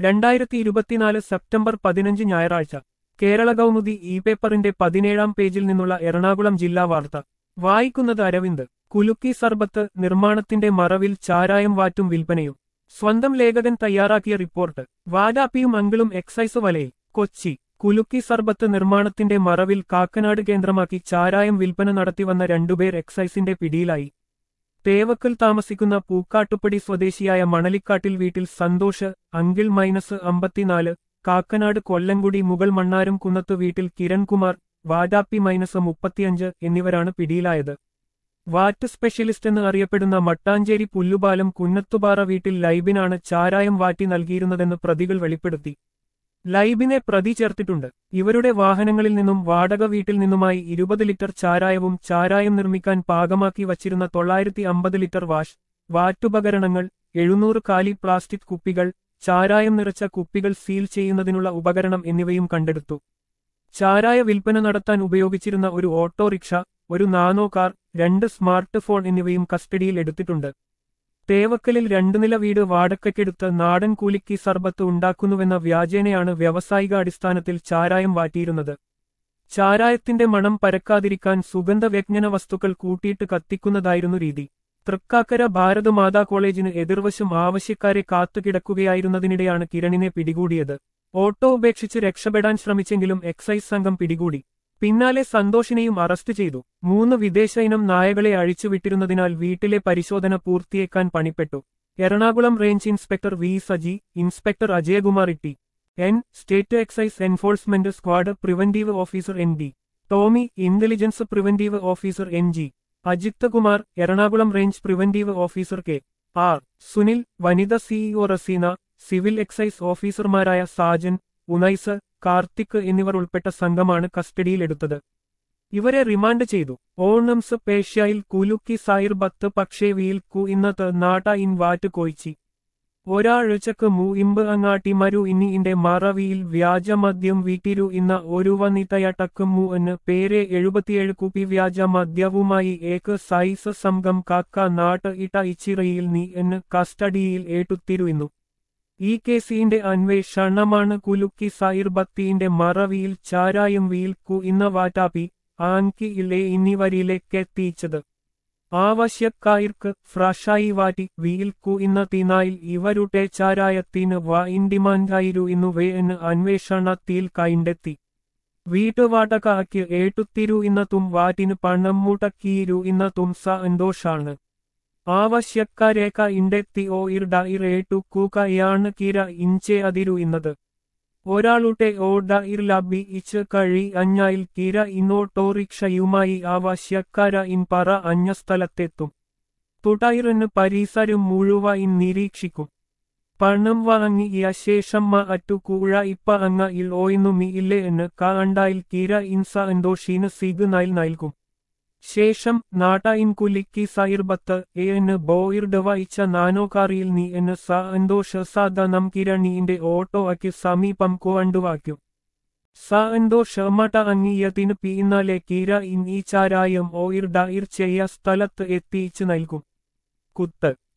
രണ്ടായിരത്തി ഇരുപത്തിനാല് സെപ്റ്റംബർ പതിനഞ്ച് ഞായറാഴ്ച കേരള കൗമുദി ഇ പേപ്പറിന്റെ പതിനേഴാം പേജിൽ നിന്നുള്ള എറണാകുളം ജില്ലാ വാർത്ത വായിക്കുന്നത് അരവിന്ദ് കുലുക്കി സർബത്ത് നിർമ്മാണത്തിന്റെ മറവിൽ ചാരായം വാറ്റും വിൽപ്പനയും സ്വന്തം ലേഖകൻ തയ്യാറാക്കിയ റിപ്പോർട്ട് വാലാപ്പിയും അങ്കിളും എക്സൈസ് വലയിൽ കൊച്ചി കുലുക്കി സർബത്ത് നിർമ്മാണത്തിന്റെ മറവിൽ കാക്കനാട് കേന്ദ്രമാക്കി ചാരായം വിൽപ്പന നടത്തിവന്ന രണ്ടുപേർ എക്സൈസിന്റെ പിടിയിലായി തേവക്കൽ താമസിക്കുന്ന പൂക്കാട്ടുപടി സ്വദേശിയായ മണലിക്കാട്ടിൽ വീട്ടിൽ സന്തോഷ് അങ്കിൾ മൈനസ് അമ്പത്തിനാല് കാക്കനാട് കൊല്ലംകുടി മുകൾ മണ്ണാരം കുന്നത്ത് വീട്ടിൽ കിരൺകുമാർ വാഡാപ്പി മൈനസ് മുപ്പത്തിയഞ്ച് എന്നിവരാണ് പിടിയിലായത് വാറ്റ് സ്പെഷ്യലിസ്റ്റ് എന്ന് അറിയപ്പെടുന്ന മട്ടാഞ്ചേരി പുല്ലുപാലം കുന്നത്തുപാറ വീട്ടിൽ ലൈബിനാണ് ചാരായം വാറ്റി നൽകിയിരുന്നതെന്ന് പ്രതികൾ വെളിപ്പെടുത്തി ലൈബിനെ പ്രതി ചേർത്തിട്ടുണ്ട് ഇവരുടെ വാഹനങ്ങളിൽ നിന്നും വാടക വീട്ടിൽ നിന്നുമായി ഇരുപത് ലിറ്റർ ചാരായവും ചാരായം നിർമ്മിക്കാൻ പാകമാക്കി വച്ചിരുന്ന തൊള്ളായിരത്തി അമ്പത് ലിറ്റർ വാഷ് വാറ്റുപകരണങ്ങൾ എഴുന്നൂറ് കാലി പ്ലാസ്റ്റിക് കുപ്പികൾ ചാരായം നിറച്ച കുപ്പികൾ സീൽ ചെയ്യുന്നതിനുള്ള ഉപകരണം എന്നിവയും കണ്ടെടുത്തു ചാരായ വിൽപ്പന നടത്താൻ ഉപയോഗിച്ചിരുന്ന ഒരു ഓട്ടോറിക്ഷ ഒരു നാനോ കാർ രണ്ട് സ്മാർട്ട് ഫോൺ എന്നിവയും കസ്റ്റഡിയിൽ എടുത്തിട്ടുണ്ട് തേവക്കലിൽ രണ്ടു നില വീട് വാടകയ്ക്കെടുത്ത് നാടൻ കൂലിക്ക് സർബത്ത് ഉണ്ടാക്കുന്നുവെന്ന വ്യാജേനയാണ് വ്യാവസായിക അടിസ്ഥാനത്തിൽ ചാരായം വാറ്റിയിരുന്നത് ചാരായത്തിന്റെ മണം പരക്കാതിരിക്കാൻ സുഗന്ധവ്യജ്ഞന വസ്തുക്കൾ കൂട്ടിയിട്ട് കത്തിക്കുന്നതായിരുന്നു രീതി തൃക്കാക്കര ഭാരതമാതാ കോളേജിന് എതിർവശം ആവശ്യക്കാരെ കാത്തുകിടക്കുകയായിരുന്നതിനിടെയാണ് കിരണിനെ പിടികൂടിയത് ഓട്ടോ ഉപേക്ഷിച്ച് രക്ഷപ്പെടാൻ ശ്രമിച്ചെങ്കിലും എക്സൈസ് സംഘം പിടികൂടി പിന്നാലെ സന്തോഷിനെയും അറസ്റ്റ് ചെയ്തു മൂന്ന് വിദേശ ഇനം നായകളെ അഴിച്ചുവിട്ടിരുന്നതിനാൽ വീട്ടിലെ പരിശോധന പൂർത്തിയേക്കാൻ പണിപ്പെട്ടു Ernakulam range inspector V Saji inspector Ajayakumar Itty N state excise enforcement squad preventive officer N D Tomy intelligence preventive officer N G Ajith Kumar Ernakulam range preventive officer K R Sunil വനിത സിഇഒ റസീന സിവിൽ എക്സൈസ് ഓഫീസർമാരായ സാജൻ ഉനൈസ് കാർത്തിക് എന്നിവർ ഉൾപ്പെട്ട സംഘമാണ് കസ്റ്റഡിയിലെടുത്തത് ഇവരെ റിമാൻഡ് ചെയ്തു ഓണംസ് പേഷ്യയിൽ കുലുക്കി സായിർ ബത്ത് പക്ഷേ വീൽക്കു ഇന്നത്ത് നാട്ട ഇൻ വാറ്റ് കൊയ്ച്ചി ഒരാഴ്ചക്ക് മൂ ഇമ്പ് അങ്ങാട്ടി മരു ഇനി ഇന്റെ മറവിയിൽ വ്യാജമദ്യം വീട്ടിരു ഇന്ന ഒരു വനിതയട്ടക്ക് മൂ എന്ന് പേരെ എഴുപത്തിയേഴ് കുപ്പി വ്യാജ മദ്യവുമായി ഏക്ക് സൈസ് സംഘം കാക്ക നാട്ട് ഇട്ട ഇച്ചിറയിൽ നീ എന്ന് കസ്റ്റഡിയിൽ ഏട്ടുത്തിരുന്നു ഈ കേസിന്റെ അന്വേഷണമാണ് കുലുക്കി സായിർ ബത്തിന്റെ മറവിയിൽ ചാരായം വീൽക്കു ഇന്ന വാറ്റാപ്പി ആൻകി ഇല്ലേ എന്നിവരിലേക്കെത്തിച്ചത് ആവശ്യക്കാർക്ക് ഫ്രഷായി വാറ്റി വീൽക്കു ഇന്ന തീനായിൽ ഇവരുടെ ചാരായത്തിന് വൈൻ ഡിമാൻഡായിരു ഇന്നുവേ എന്ന് അന്വേഷണത്തിൽ കണ്ടെത്തി വീട്ടുവാടകയ്ക്ക് ഏട്ടുത്തിരു ഇന്നത്തും വാറ്റിന് പണം മുടക്കിയിരു ഇന്നത്തും സന്തോഷാണ് ആവശ്യക്കാരേക്ക ഇണ്ടെത്തി ഓ ഇർഡ ഇറേട്ടു കൂക്കയാണ് കിര ഇഞ്ചെ അതിരു ഇന്നത് ഒരാളുടെ ഓട ഇർലബി ഇച്ച് കഴി അഞ്ഞായിൽ കിര ഇന്നോട്ടോറിക്ഷയുമായി ആവശ്യക്കാര ഇൻ പറ അഞ്ഞ സ്ഥലത്തെത്തും തുടയിറിന് പരിസരം മുഴുവൻ നിരീക്ഷിക്കും പണം വാങ്ങിയ ശേഷം മ അറ്റു കൂഴ ഇപ്പ അങ്ങ ഇൽ ഓയിന്നുമി ഇല്ലേ എന്ന് കണ്ടായിൽ കിര ഇൻസ എന്തോഷീന് സിഗ്നൽ നൽകും ശേഷം നാട്ട ഇൻ കുലിക്കി സൈർബത്ത് എ എന്ന് ബോയിർഡ് വഹിച്ച നാനോകാറിയിൽ നീ എന്ന് സ എന്തോഷ സാധ നം കിരണീന്റെ ഓട്ടോ അക്ക് സമീപം കൊണ്ടുവാക്കും സ എന്തോ ഷമട്ട അങ്ങിയതിന് പിന്നാലെ കിര ഇൻ ഈ ചാരായം ഓയിർ ഡയർ ചെയ്യ സ്ഥലത്ത് എത്തിച്ചു നൽകും കുത്ത്